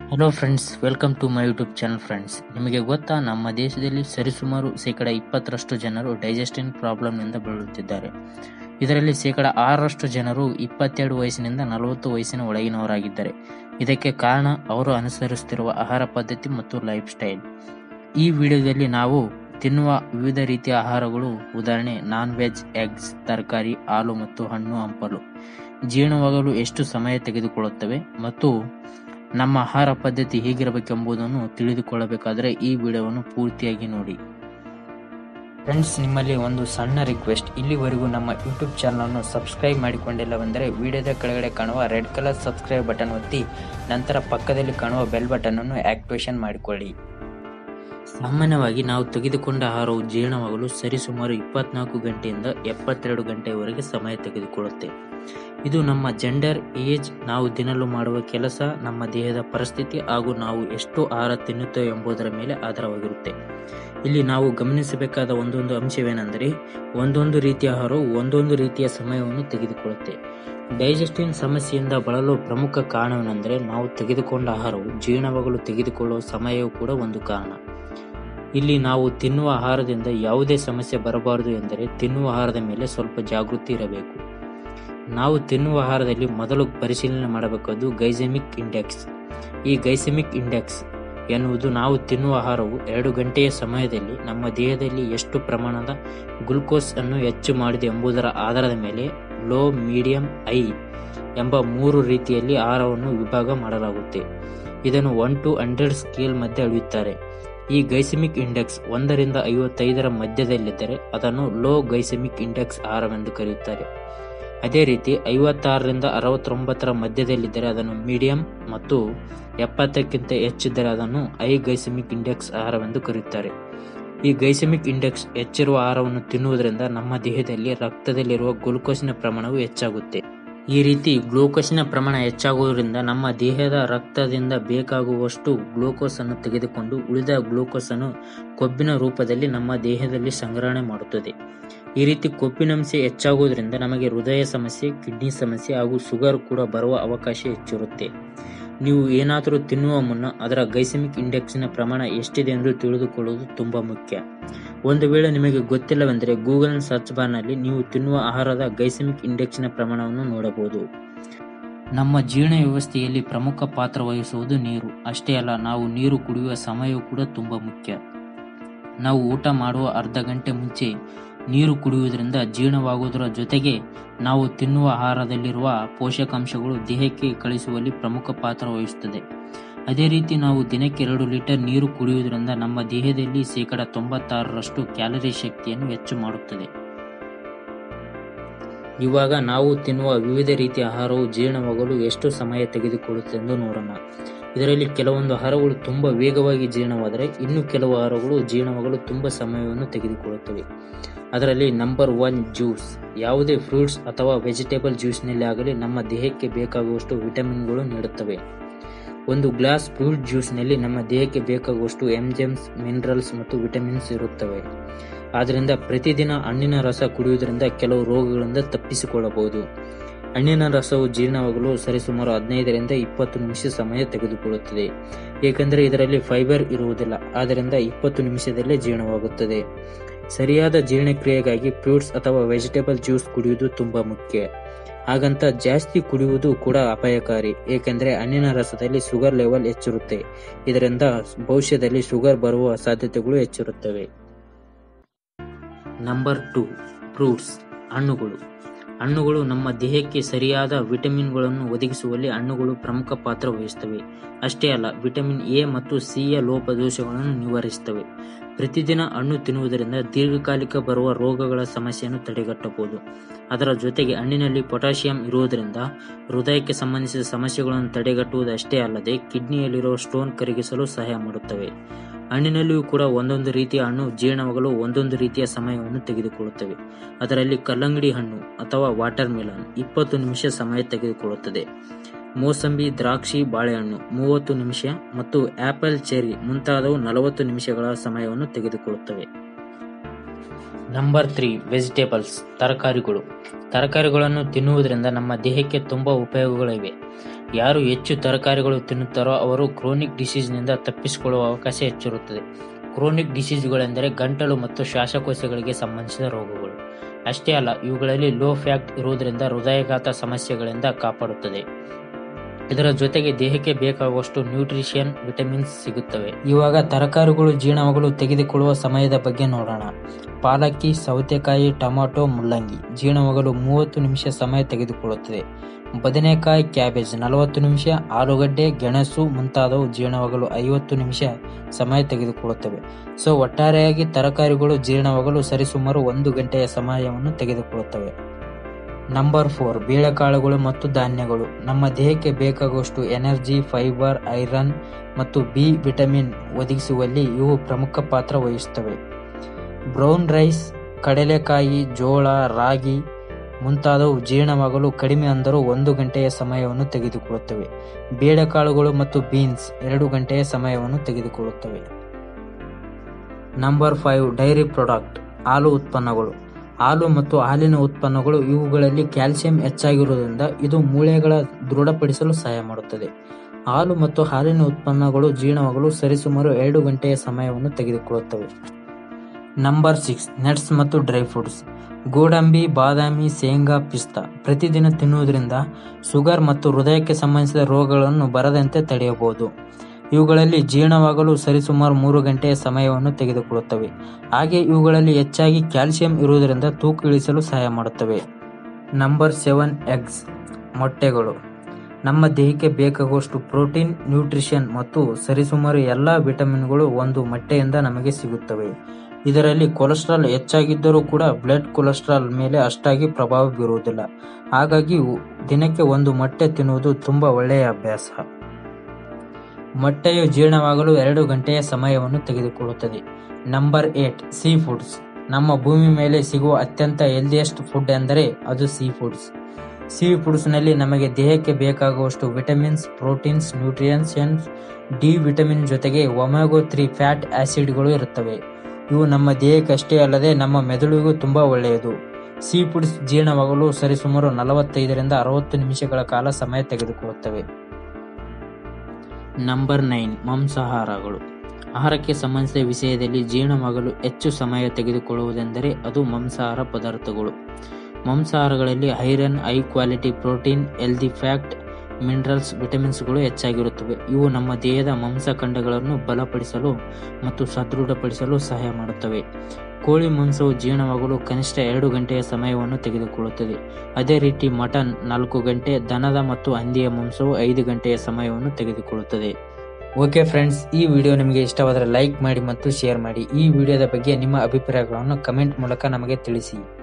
hello friends welcome to my YouTube channel friends ನಿಮಗೆ ಗೊತ್ತಾ ನಮ್ಮ ದೇಶದಲ್ಲಿ ಸರಿಸುಮಾರು ಶೇಕಡ ಇಪ್ಪತ್ತರಷ್ಟು ಜನರು ಡೈಜೆಸ್ಟಿನ್ ಪ್ರಾಬ್ಲಮ್ನಿಂದ ಬಳಲುತ್ತಿದ್ದಾರೆ ಇದರಲ್ಲಿ ಶೇಕಡ ಆರರಷ್ಟು ಜನರು ಇಪ್ಪತ್ತೆರಡು ವಯಸ್ಸಿನಿಂದ ನಲವತ್ತು ವಯಸ್ಸಿನ ಒಳಗಿನವರಾಗಿದ್ದಾರೆ ಇದಕ್ಕೆ ಕಾರಣ ಅವರು ಅನುಸರಿಸುತ್ತಿರುವ ಆಹಾರ ಪದ್ಧತಿ ಮತ್ತು ಲೈಫ್ ಸ್ಟೈಲ್ ಈ ವಿಡಿಯೋದಲ್ಲಿ ನಾವು ತಿನ್ನುವ ವಿವಿಧ ರೀತಿಯ ಆಹಾರಗಳು ಉದಾಹರಣೆ ನಾನ್ ವೆಜ್ ಎಗ್ಸ್ ತರಕಾರಿ ಹಾಲು ಮತ್ತು ಹಣ್ಣು ಹಂಪಲು ಜೀರ್ಣವಾಗಲು ಎಷ್ಟು ಸಮಯ ತೆಗೆದುಕೊಳ್ಳುತ್ತವೆ ಮತ್ತು ನಮ್ಮ ಆಹಾರ ಪದ್ಧತಿ ಹೇಗಿರಬೇಕೆಂಬುದನ್ನು ತಿಳಿದುಕೊಳ್ಳಬೇಕಾದರೆ ಈ ವಿಡಿಯೋವನ್ನು ಪೂರ್ತಿಯಾಗಿ ನೋಡಿ ಫ್ರೆಂಡ್ಸ್ ನಿಮ್ಮಲ್ಲಿ ಒಂದು ಸಣ್ಣ ರಿಕ್ವೆಸ್ಟ್ ಇಲ್ಲಿವರೆಗೂ ನಮ್ಮ ಯೂಟ್ಯೂಬ್ ಚಾನಲನ್ನು ಸಬ್ಸ್ಕ್ರೈಬ್ ಮಾಡಿಕೊಂಡಿಲ್ಲವೆಂದರೆ ವಿಡಿಯೋದ ಕೆಳಗಡೆ ಕಾಣುವ ರೆಡ್ ಕಲರ್ ಸಬ್ಸ್ಕ್ರೈಬ್ ಬಟನ್ ಒತ್ತಿ ನಂತರ ಪಕ್ಕದಲ್ಲಿ ಕಾಣುವ ಬೆಲ್ ಬಟನ್ ಅನ್ನು ಆಕ್ಟಿವೇಶನ್ ಮಾಡಿಕೊಳ್ಳಿ ಸಾಮಾನ್ಯವಾಗಿ ನಾವು ತೆಗೆದುಕೊಂಡ ಆಹಾರವು ಜೀರ್ಣವಾಗಲು ಸರಿಸುಮಾರು ಇಪ್ಪತ್ನಾಲ್ಕು ಗಂಟೆಯಿಂದ ಎಪ್ಪತ್ತೆರಡು ಗಂಟೆಯವರೆಗೆ ಸಮಯ ತೆಗೆದುಕೊಳ್ಳುತ್ತೆ ಇದು ನಮ್ಮ ಜೆಂಡರ್ ಏಜ್ ನಾವು ದಿನಲು ಮಾಡುವ ಕೆಲಸ ನಮ್ಮ ದೇಹದ ಪರಿಸ್ಥಿತಿ ಹಾಗೂ ನಾವು ಎಷ್ಟು ಆಹಾರ ತಿನ್ನುತ್ತೇವೆ ಎಂಬುದರ ಮೇಲೆ ಆಧಾರವಾಗಿರುತ್ತೆ ಇಲ್ಲಿ ನಾವು ಗಮನಿಸಬೇಕಾದ ಒಂದೊಂದು ಅಂಶವೇನೆಂದರೆ ಒಂದೊಂದು ರೀತಿಯ ಆಹಾರವು ಒಂದೊಂದು ರೀತಿಯ ಸಮಯವನ್ನು ತೆಗೆದುಕೊಳ್ಳುತ್ತೆ ಡೈಜೆಸ್ಟಿನ್ ಸಮಸ್ಯೆಯಿಂದ ಬಳಲು ಪ್ರಮುಖ ಕಾರಣವೇನೆಂದರೆ ನಾವು ತೆಗೆದುಕೊಂಡ ಆಹಾರವು ಜೀರ್ಣವಾಗಲು ತೆಗೆದುಕೊಳ್ಳುವ ಸಮಯವೂ ಕೂಡ ಒಂದು ಕಾರಣ ಇಲ್ಲಿ ನಾವು ತಿನ್ನುವ ಆಹಾರದಿಂದ ಯಾವುದೇ ಸಮಸ್ಯೆ ಬರಬಾರದು ಎಂದರೆ ತಿನ್ನುವ ಆಹಾರದ ಮೇಲೆ ಸ್ವಲ್ಪ ಜಾಗೃತಿ ಇರಬೇಕು ನಾವು ತಿನ್ನುವ ಆಹಾರದಲ್ಲಿ ಮೊದಲು ಪರಿಶೀಲನೆ ಮಾಡಬೇಕಾದ್ದು ಗೈಸೆಮಿಕ್ ಇಂಡೆಕ್ಸ್ ಈ ಗೈಸೆಮಿಕ್ ಇಂಡೆಕ್ಸ್ ಎನ್ನುವುದು ನಾವು ತಿನ್ನುವ ಆಹಾರವು ಎರಡು ಗಂಟೆಯ ಸಮಯದಲ್ಲಿ ನಮ್ಮ ದೇಹದಲ್ಲಿ ಎಷ್ಟು ಪ್ರಮಾಣದ ಗ್ಲುಕೋಸ್ ಅನ್ನು ಹೆಚ್ಚು ಮಾಡಿದೆ ಎಂಬುದರ ಆಧಾರದ ಮೇಲೆ ಲೋ ಮೀಡಿಯಂ ಐ ಎಂಬ ಮೂರು ರೀತಿಯಲ್ಲಿ ಆಹಾರವನ್ನು ವಿಭಾಗ ಮಾಡಲಾಗುತ್ತೆ ಇದನ್ನು ಒನ್ ಟು ಹಂಡ್ರೆಡ್ ಸ್ಕೇಲ್ ಮಧ್ಯೆ ಅಳೆಯುತ್ತಾರೆ ಈ ಗೈಸೆಮಿಕ್ ಇಂಡೆಕ್ಸ್ ಒಂದರಿಂದ ಐವತ್ತೈದರ ಮಧ್ಯದಲ್ಲಿದ್ದರೆ ಅದನ್ನು ಲೋ ಗೈಸೆಮಿಕ್ ಇಂಡೆಕ್ಸ್ ಆಹಾರವೆಂದು ಕರೆಯುತ್ತಾರೆ ಅದೇ ರೀತಿ ಐವತ್ತಾರರಿಂದ ಅರವತ್ತೊಂಬತ್ತರ ಮಧ್ಯದಲ್ಲಿದ್ದರೆ ಅದನ್ನು ಮೀಡಿಯಂ ಮತ್ತು ಎಪ್ಪತ್ತಕ್ಕಿಂತ ಹೆಚ್ಚಿದ್ದರೆ ಅದನ್ನು ಐ ಗೈಸೆಮಿಕ್ ಇಂಡೆಕ್ಸ್ ಆಹಾರವೆಂದು ಕರೆಯುತ್ತಾರೆ ಈ ಗೈಸೆಮಿಕ್ ಇಂಡೆಕ್ಸ್ ಹೆಚ್ಚಿರುವ ಆಹಾರವನ್ನು ತಿನ್ನುವುದರಿಂದ ನಮ್ಮ ದೇಹದಲ್ಲಿ ರಕ್ತದಲ್ಲಿರುವ ಗ್ಲೂಕೋಸಿನ ಪ್ರಮಾಣವು ಹೆಚ್ಚಾಗುತ್ತೆ ಈ ರೀತಿ ಗ್ಲೂಕೋಸಿನ ಪ್ರಮಾಣ ಹೆಚ್ಚಾಗುವುದರಿಂದ ನಮ್ಮ ದೇಹದ ರಕ್ತದಿಂದ ಬೇಕಾಗುವಷ್ಟು ಗ್ಲೂಕೋಸ್ ಅನ್ನು ತೆಗೆದುಕೊಂಡು ಉಳಿದ ಗ್ಲೂಕೋಸ್ ಅನ್ನು ಕೊಬ್ಬಿನ ರೂಪದಲ್ಲಿ ನಮ್ಮ ದೇಹದಲ್ಲಿ ಸಂಗ್ರಹಣೆ ಮಾಡುತ್ತದೆ ಈ ರೀತಿ ಕೊಬ್ಬಿನಂಶ ಹೆಚ್ಚಾಗುವುದರಿಂದ ನಮಗೆ ಹೃದಯ ಸಮಸ್ಯೆ ಕಿಡ್ನಿ ಸಮಸ್ಯೆ ಹಾಗೂ ಶುಗರ್ ಕೂಡ ಬರುವ ಅವಕಾಶ ಹೆಚ್ಚಿರುತ್ತೆ ನೀವು ಏನಾದರೂ ತಿನ್ನುವ ಮುನ್ನ ಅದರ ಗೈಸೆಮಿಕ್ ಇಂಡೆಕ್ಸ್ನ ಪ್ರಮಾಣ ಎಷ್ಟಿದೆ ಎಂದು ತಿಳಿದುಕೊಳ್ಳುವುದು ತುಂಬಾ ಮುಖ್ಯ ಒಂದು ವೇಳೆ ನಿಮಗೆ ಗೊತ್ತಿಲ್ಲವೆಂದರೆ ಗೂಗಲ್ ಸರ್ಚ್ ಬಾರ್ನಲ್ಲಿ ನೀವು ತಿನ್ನುವ ಆಹಾರದ ಗೈಸೆಮಿಕ್ ಇಂಡೆಕ್ಸ್ನ ಪ್ರಮಾಣವನ್ನು ನೋಡಬಹುದು ನಮ್ಮ ಜೀರ್ಣ ವ್ಯವಸ್ಥೆಯಲ್ಲಿ ಪ್ರಮುಖ ಪಾತ್ರ ವಹಿಸುವುದು ನೀರು ಅಷ್ಟೇ ಅಲ್ಲ ನಾವು ನೀರು ಕುಡಿಯುವ ಸಮಯವೂ ಕೂಡ ತುಂಬಾ ಮುಖ್ಯ ನಾವು ಊಟ ಮಾಡುವ ಅರ್ಧ ಗಂಟೆ ಮುಂಚೆ ನೀರು ಕುಡಿಯುವುದರಿಂದ ಜೀರ್ಣವಾಗುವುದರ ಜೊತೆಗೆ ನಾವು ತಿನ್ನುವ ಆಹಾರದಲ್ಲಿರುವ ಪೋಷಕಾಂಶಗಳು ದೇಹಕ್ಕೆ ಕಳಿಸುವಲ್ಲಿ ಪ್ರಮುಖ ಪಾತ್ರ ವಹಿಸುತ್ತದೆ ಅದೇ ರೀತಿ ನಾವು ದಿನಕ್ಕೆ ಎರಡು ಲೀಟರ್ ನೀರು ಕುಡಿಯುವುದರಿಂದ ನಮ್ಮ ದೇಹದಲ್ಲಿ ಶೇಕಡ ತೊಂಬತ್ತಾರರಷ್ಟು ಕ್ಯಾಲರಿ ಶಕ್ತಿಯನ್ನು ಹೆಚ್ಚು ಮಾಡುತ್ತದೆ ಇವಾಗ ನಾವು ತಿನ್ನುವ ವಿವಿಧ ರೀತಿಯ ಆಹಾರವು ಜೀರ್ಣವಾಗಲು ಎಷ್ಟು ಸಮಯ ತೆಗೆದುಕೊಳ್ಳುತ್ತದೆ ಎಂದು ನೋಡೋಣ ಇದರಲ್ಲಿ ಕೆಲವೊಂದು ಆಹಾರಗಳು ತುಂಬಾ ವೇಗವಾಗಿ ಜೀರ್ಣವಾದರೆ ಇನ್ನು ಕೆಲವು ಆಹಾರಗಳು ಜೀರ್ಣವಾಗಲು ತುಂಬಾ ಸಮಯವನ್ನು ತೆಗೆದುಕೊಳ್ಳುತ್ತವೆ ಅದರಲ್ಲಿ ನಂಬರ್ ಒನ್ ಜ್ಯೂಸ್ ಯಾವುದೇ ಫ್ರೂಟ್ಸ್ ಅಥವಾ ವೆಜಿಟೇಬಲ್ ಜ್ಯೂಸ್ನಲ್ಲಿ ಆಗಲಿ ನಮ್ಮ ದೇಹಕ್ಕೆ ಬೇಕಾಗುವಷ್ಟು ವಿಟಮಿನ್ಗಳು ನೀಡುತ್ತವೆ ಒಂದು ಗ್ಲಾಸ್ ಫ್ರೂಟ್ ಜ್ಯೂಸ್ನಲ್ಲಿ ನಮ್ಮ ದೇಹಕ್ಕೆ ಬೇಕಾಗುವಷ್ಟು ಎಂಜೆಮ್ಸ್ ಮಿನರಲ್ಸ್ ಮತ್ತು ವಿಟಮಿನ್ಸ್ ಇರುತ್ತವೆ ಆದ್ದರಿಂದ ಪ್ರತಿದಿನ ಹಣ್ಣಿನ ರಸ ಕುಡಿಯುವುದರಿಂದ ಕೆಲವು ರೋಗಗಳಿಂದ ತಪ್ಪಿಸಿಕೊಳ್ಳಬಹುದು ಹಣ್ಣಿನ ರಸವು ಜೀರ್ಣವಾಗಲು ಸರಿಸುಮಾರು ಹದಿನೈದರಿಂದ ಇಪ್ಪತ್ತು ನಿಮಿಷ ಸಮಯ ತೆಗೆದುಕೊಳ್ಳುತ್ತದೆ ಏಕೆಂದರೆ ಇದರಲ್ಲಿ ಫೈಬರ್ ಇರುವುದಿಲ್ಲ ಆದ್ದರಿಂದ ಇಪ್ಪತ್ತು ನಿಮಿಷದಲ್ಲೇ ಜೀರ್ಣವಾಗುತ್ತದೆ ಸರಿಯಾದ ಜೀರ್ಣಕ್ರಿಯೆಗಾಗಿ ಫ್ರೂಟ್ಸ್ ಅಥವಾ ವೆಜಿಟೇಬಲ್ ಜ್ಯೂಸ್ ಕುಡಿಯುವುದು ತುಂಬಾ ಮುಖ್ಯ ಹಾಗಂತ ಜಾಸ್ತಿ ಕುಡಿಯುವುದು ಕೂಡ ಅಪಾಯಕಾರಿ ಏಕೆಂದರೆ ಹಣ್ಣಿನ ರಸದಲ್ಲಿ ಶುಗರ್ ಲೆವೆಲ್ ಹೆಚ್ಚಿರುತ್ತೆ ಇದರಿಂದ ಭವಿಷ್ಯದಲ್ಲಿ ಶುಗರ್ ಬರುವ ಸಾಧ್ಯತೆಗಳು ಹೆಚ್ಚಿರುತ್ತವೆ ನಂಬರ್ ಟು ಫ್ರೂಟ್ಸ್ ಹಣ್ಣುಗಳು ಹಣ್ಣುಗಳು ನಮ್ಮ ದೇಹಕ್ಕೆ ಸರಿಯಾದ ವಿಟಮಿನ್ಗಳನ್ನು ಒದಗಿಸುವಲ್ಲಿ ಹಣ್ಣುಗಳು ಪ್ರಮುಖ ಪಾತ್ರ ವಹಿಸುತ್ತವೆ ಅಷ್ಟೇ ಅಲ್ಲ ವಿಟಮಿನ್ ಎ ಮತ್ತು ಸಿಯ ಲೋಪದೋಷಗಳನ್ನು ನಿವಾರಿಸುತ್ತವೆ ಪ್ರತಿದಿನ ಹಣ್ಣು ತಿನ್ನುವುದರಿಂದ ದೀರ್ಘಕಾಲಿಕ ಬರುವ ರೋಗಗಳ ಸಮಸ್ಯೆಯನ್ನು ತಡೆಗಟ್ಟಬಹುದು ಅದರ ಜೊತೆಗೆ ಹಣ್ಣಿನಲ್ಲಿ ಪೊಟ್ಯಾಷಿಯಂ ಇರುವುದರಿಂದ ಹೃದಯಕ್ಕೆ ಸಂಬಂಧಿಸಿದ ಸಮಸ್ಯೆಗಳನ್ನು ತಡೆಗಟ್ಟುವುದು ಅಷ್ಟೇ ಅಲ್ಲದೆ ಕಿಡ್ನಿಯಲ್ಲಿರುವ ಸ್ಟೋನ್ ಕರಗಿಸಲು ಸಹಾಯ ಮಾಡುತ್ತವೆ ಹಣ್ಣಿನಲ್ಲಿಯೂ ಕೂಡ ಒಂದೊಂದು ರೀತಿಯ ಹಣ್ಣು ಜೀರ್ಣವಾಗಲು ಒಂದೊಂದು ರೀತಿಯ ಸಮಯವನ್ನು ತೆಗೆದುಕೊಳ್ಳುತ್ತವೆ ಅದರಲ್ಲಿ ಕಲ್ಲಂಗಡಿ ಹಣ್ಣು ಅಥವಾ ವಾಟರ್ ಮೆಲನ್ ಇಪ್ಪತ್ತು ನಿಮಿಷ ಸಮಯ ತೆಗೆದುಕೊಳ್ಳುತ್ತದೆ ಮೋಸಂಬಿ ದ್ರಾಕ್ಷಿ ಬಾಳೆಹಣ್ಣು ಮೂವತ್ತು ನಿಮಿಷ ಮತ್ತು ಆಪಲ್ ಚೆರಿ ಮುಂತಾದವು ನಲವತ್ತು ನಿಮಿಷಗಳ ಸಮಯವನ್ನು ತೆಗೆದುಕೊಳ್ಳುತ್ತವೆ ನಂಬರ್ ತ್ರೀ ವೆಜಿಟೇಬಲ್ಸ್ ತರಕಾರಿಗಳು ತರಕಾರಿಗಳನ್ನು ತಿನ್ನುವುದರಿಂದ ನಮ್ಮ ದೇಹಕ್ಕೆ ತುಂಬ ಉಪಯೋಗಗಳಿವೆ ಯಾರು ಹೆಚ್ಚು ತರಕಾರಿಗಳು ತಿನ್ನುತ್ತಾರೋ ಅವರು ಕ್ರೋನಿಕ್ ಡಿಸೀಸ್ನಿಂದ ತಪ್ಪಿಸಿಕೊಳ್ಳುವ ಅವಕಾಶ ಹೆಚ್ಚಿರುತ್ತದೆ ಕ್ರೋನಿಕ್ ಡಿಸೀಸ್ಗಳೆಂದರೆ ಗಂಟಲು ಮತ್ತು ಶ್ವಾಸಕೋಶಗಳಿಗೆ ಸಂಬಂಧಿಸಿದ ರೋಗಗಳು ಅಷ್ಟೇ ಅಲ್ಲ ಇವುಗಳಲ್ಲಿ ಲೋ ಫ್ಯಾಕ್ಟ್ ಇರುವುದರಿಂದ ಹೃದಯಾಘಾತ ಸಮಸ್ಯೆಗಳಿಂದ ಕಾಪಾಡುತ್ತದೆ ಇದರ ಜೊತೆಗೆ ದೇಹಕ್ಕೆ ಬೇಕಾಗುವಷ್ಟು ನ್ಯೂಟ್ರಿಷನ್ ವಿಟಮಿನ್ಸ್ ಸಿಗುತ್ತವೆ ಇವಾಗ ತರಕಾರಿಗಳು ಜೀರ್ಣವಾಗಲು ತೆಗೆದುಕೊಳ್ಳುವ ಸಮಯದ ಬಗ್ಗೆ ನೋಡೋಣ ಪಾಲಕ್ಕಿ ಸೌತೆಕಾಯಿ ಟೊಮಾಟೊ ಮುಲ್ಲಂಗಿ ಜೀರ್ಣವಾಗಲು ಮೂವತ್ತು ನಿಮಿಷ ಸಮಯ ತೆಗೆದುಕೊಳ್ಳುತ್ತದೆ ಬದನೆಕಾಯಿ ಕ್ಯಾಬೇಜ್ ನಲವತ್ತು ನಿಮಿಷ ಆಲೂಗಡ್ಡೆ ಗೆಣಸು ಮುಂತಾದವು ಜೀರ್ಣವಾಗಲು ಐವತ್ತು ನಿಮಿಷ ಸಮಯ ತೆಗೆದುಕೊಳ್ಳುತ್ತವೆ ಸೊ ಒಟ್ಟಾರೆಯಾಗಿ ತರಕಾರಿಗಳು ಜೀರ್ಣವಾಗಲು ಸರಿಸುಮಾರು ಒಂದು ಗಂಟೆಯ ಸಮಯವನ್ನು ತೆಗೆದುಕೊಳ್ಳುತ್ತವೆ ನಂಬರ್ ಫೋರ್ ಬೇಳೆಕಾಳುಗಳು ಮತ್ತು ಧಾನ್ಯಗಳು ನಮ್ಮ ದೇಹಕ್ಕೆ ಬೇಕಾಗುವಷ್ಟು ಎನರ್ಜಿ ಫೈಬರ್ ಐರನ್ ಮತ್ತು ಬಿ ವಿಟಮಿನ್ ಒದಗಿಸುವಲ್ಲಿ ಇವು ಪ್ರಮುಖ ಪಾತ್ರ ವಹಿಸುತ್ತವೆ ಬ್ರೌನ್ ರೈಸ್ ಕಡಲೆಕಾಯಿ ಜೋಳ ರಾಗಿ ಮುಂತಾದವು ಜೀರ್ಣವಾಗಲು ಕಡಿಮೆ ಅಂದರೂ ಒಂದು ಗಂಟೆಯ ಸಮಯವನ್ನು ತೆಗೆದುಕೊಳ್ಳುತ್ತವೆ ಬೇಳೆಕಾಳುಗಳು ಮತ್ತು ಬೀನ್ಸ್ ಎರಡು ಗಂಟೆಯ ಸಮಯವನ್ನು ತೆಗೆದುಕೊಳ್ಳುತ್ತವೆ ನಂಬರ್ ಫೈವ್ ಡೈರಿ ಪ್ರಾಡಕ್ಟ್ ಹಾಲು ಉತ್ಪನ್ನಗಳು ಹಾಲು ಮತ್ತು ಹಾಲಿನ ಉತ್ಪನ್ನಗಳು ಇವುಗಳಲ್ಲಿ ಕ್ಯಾಲ್ಸಿಯಂ ಹೆಚ್ಚಾಗಿರುವುದರಿಂದ ಇದು ಮೂಳೆಗಳ ದೃಢಪಡಿಸಲು ಸಹಾಯ ಮಾಡುತ್ತದೆ ಹಾಲು ಮತ್ತು ಹಾಲಿನ ಉತ್ಪನ್ನಗಳು ಜೀರ್ಣವಾಗಲು ಸರಿಸುಮಾರು ಎರಡು ಗಂಟೆಯ ಸಮಯವನ್ನು ತೆಗೆದುಕೊಳ್ಳುತ್ತವೆ ನಂಬರ್ ಸಿಕ್ಸ್ ನಟ್ಸ್ ಮತ್ತು ಡ್ರೈ ಫ್ರೂಟ್ಸ್ ಗೋಡಂಬಿ ಬಾದಾಮಿ ಶೇಂಗಾ ಪಿಸ್ತಾ ಪ್ರತಿದಿನ ತಿನ್ನುವುದರಿಂದ ಶುಗರ್ ಮತ್ತು ಹೃದಯಕ್ಕೆ ಸಂಬಂಧಿಸಿದ ರೋಗಗಳನ್ನು ಬರದಂತೆ ತಡೆಯಬಹುದು ಇವುಗಳಲ್ಲಿ ಜೀರ್ಣವಾಗಲು ಸರಿಸುಮಾರು ಮೂರು ಗಂಟೆಯ ಸಮಯವನ್ನು ತೆಗೆದುಕೊಳ್ಳುತ್ತವೆ ಹಾಗೆ ಇವುಗಳಲ್ಲಿ ಹೆಚ್ಚಾಗಿ ಕ್ಯಾಲ್ಸಿಯಂ ಇರುವುದರಿಂದ ತೂಕ ಇಳಿಸಲು ಸಹಾಯ ಮಾಡುತ್ತವೆ ನಂಬರ್ ಸೆವೆನ್ ಎಗ್ಸ್ ಮೊಟ್ಟೆಗಳು ನಮ್ಮ ದೇಹಕ್ಕೆ ಬೇಕಾಗುವಷ್ಟು ಪ್ರೋಟೀನ್ ನ್ಯೂಟ್ರಿಷನ್ ಮತ್ತು ಸರಿಸುಮಾರು ಎಲ್ಲ ವಿಟಮಿನ್ಗಳು ಒಂದು ಮೊಟ್ಟೆಯಿಂದ ನಮಗೆ ಸಿಗುತ್ತವೆ ಇದರಲ್ಲಿ ಕೊಲೆಸ್ಟ್ರಾಲ್ ಹೆಚ್ಚಾಗಿದ್ದರೂ ಕೂಡ ಬ್ಲಡ್ ಕೊಲೆಸ್ಟ್ರಾಲ್ ಮೇಲೆ ಅಷ್ಟಾಗಿ ಪ್ರಭಾವ ಬೀರುವುದಿಲ್ಲ ಹಾಗಾಗಿ ದಿನಕ್ಕೆ ಒಂದು ಮೊಟ್ಟೆ ತಿನ್ನುವುದು ತುಂಬ ಒಳ್ಳೆಯ ಅಭ್ಯಾಸ ಮೊಟ್ಟೆಯು ಜೀರ್ಣವಾಗಲು ಎರಡು ಗಂಟೆಯ ಸಮಯವನ್ನು ತೆಗೆದುಕೊಳ್ಳುತ್ತದೆ ನಂಬರ್ ಏಟ್ ಸೀ ಫುಡ್ಸ್ ನಮ್ಮ ಭೂಮಿ ಮೇಲೆ ಸಿಗುವ ಅತ್ಯಂತ ಹೆಲ್ದಿಯೆಸ್ಟ್ ಫುಡ್ ಎಂದರೆ ಅದು ಸೀ ಫುಡ್ಸ್ ಸೀ ಫುಡ್ಸ್ನಲ್ಲಿ ನಮಗೆ ದೇಹಕ್ಕೆ ಬೇಕಾಗುವಷ್ಟು vitamins proteins nutrients D vitamin ಜೊತೆಗೆ ಒಮೆಗೋ ತ್ರೀ ಫ್ಯಾಟ್ ಆಸಿಡ್ಗಳು ಇರುತ್ತವೆ ಇವು ನಮ್ಮ ದೇಹಕ್ಕಷ್ಟೇ ಅಲ್ಲದೆ ನಮ್ಮ ಮೆದುಳಿಗೂ ತುಂಬ ಒಳ್ಳೆಯದು ಸೀ ಫುಡ್ಸ್ ಜೀರ್ಣವಾಗಲು ಸರಿಸುಮಾರು ನಲವತ್ತೈದರಿಂದ ಅರವತ್ತು ನಿಮಿಷಗಳ ಕಾಲ ಸಮಯ ತೆಗೆದುಕೊಳ್ಳುತ್ತವೆ ನಂಬರ್ ನೈನ್ ಮಾಂಸಾಹಾರಗಳು ಆಹಾರಕ್ಕೆ ಸಂಬಂಧಿಸಿದ ವಿಷಯದಲ್ಲಿ ಜೀರ್ಣವಾಗಲು ಹೆಚ್ಚು ಸಮಯ ತೆಗೆದುಕೊಳ್ಳುವುದೆಂದರೆ ಅದು ಮಾಂಸಾಹಾರ ಪದಾರ್ಥಗಳು ಮಾಂಸಾಹಾರಗಳಲ್ಲಿ iron high quality protein healthy ಫ್ಯಾಕ್ಟ್ ಮಿನರಲ್ಸ್ ವಿಟಮಿನ್ಸ್ಗಳು ಹೆಚ್ಚಾಗಿರುತ್ತವೆ ಇವು ನಮ್ಮ ದೇಹದ ಮಾಂಸಖಂಡಗಳನ್ನು ಬಲಪಡಿಸಲು ಮತ್ತು ಸದೃಢಪಡಿಸಲು ಸಹಾಯ ಮಾಡುತ್ತವೆ ಕೋಳಿ ಮಾಂಸವು ಜೀರ್ಣವಾಗಲು ಕನಿಷ್ಠ ಎರಡು ಗಂಟೆಯ ಸಮಯವನ್ನು ತೆಗೆದುಕೊಳ್ಳುತ್ತದೆ ಅದೇ ರೀತಿ ಮಟನ್ ನಾಲ್ಕು ಗಂಟೆ ದನದ ಮತ್ತು ಹಂದಿಯ ಮಾಂಸವು ಐದು ಗಂಟೆಯ ಸಮಯವನ್ನು ತೆಗೆದುಕೊಳ್ಳುತ್ತದೆ ಓಕೆ ಫ್ರೆಂಡ್ಸ್ ಈ ವಿಡಿಯೋ ನಿಮಗೆ ಇಷ್ಟವಾದರೆ ಲೈಕ್ ಮಾಡಿ ಮತ್ತು ಶೇರ್ ಮಾಡಿ ಈ ವಿಡಿಯೋದ ಬಗ್ಗೆ ನಿಮ್ಮ ಅಭಿಪ್ರಾಯಗಳನ್ನು ಕಮೆಂಟ್ ಮೂಲಕ ನಮಗೆ ತಿಳಿಸಿ